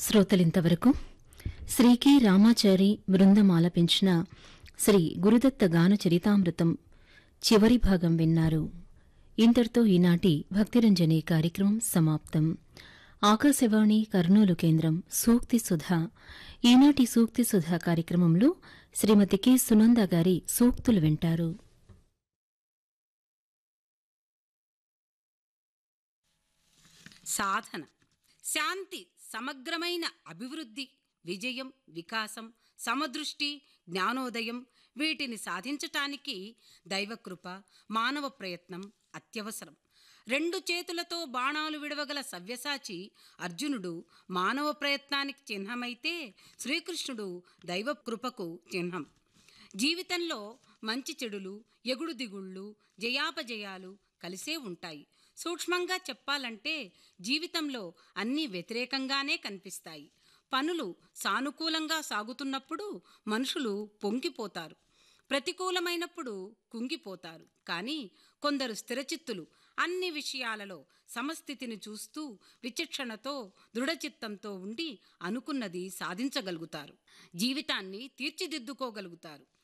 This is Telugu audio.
శ్రోతలింతవరకు శ్రీ కె రామాచారి బృందం ఆలపించిన శ్రీ గురుదత్త గాన చరితామృతం చివరి భాగం విన్నారు ఇంతటితో ఈనాటి భక్తిరంజని కార్యక్రమం సమాప్తం ఆకాశవాణి కర్నూలు కేంద్రం సూక్తి సుధా ఈనాటి సూక్తి సుధా కార్యక్రమంలో శ్రీమతి కె సునంద గారి సూక్తులు వింటారు సాధన శాంతి సమగ్రమైన అభివృద్ధి విజయం వికాసం సమదృష్టి జ్ఞానోదయం వీటిని సాధించటానికి దైవకృప మానవ ప్రయత్నం అత్యవసరం రెండు చేతులతో బాణాలు విడవగల సవ్యసాచి అర్జునుడు మానవ ప్రయత్నానికి చిహ్నమైతే శ్రీకృష్ణుడు దైవకృపకు చిహ్నం జీవితంలో మంచి చెడులు ఎగుడు దిగుళ్ళు జయాపజయాలు కలిసే ఉంటాయి సూక్ష్మంగా చెప్పాలంటే జీవితంలో అన్నీ వ్యతిరేకంగానే కనిపిస్తాయి పనులు సానుకూలంగా సాగుతున్నప్పుడు మనుషులు పొంగిపోతారు ప్రతికూలమైనప్పుడు కుంగిపోతారు కానీ కొందరు స్థిరచిత్తులు అన్ని విషయాలలో సమస్థితిని చూస్తూ విచక్షణతో దృఢచిత్తంతో ఉండి అనుకున్నది సాధించగలుగుతారు జీవితాన్ని తీర్చిదిద్దుకోగలుగుతారు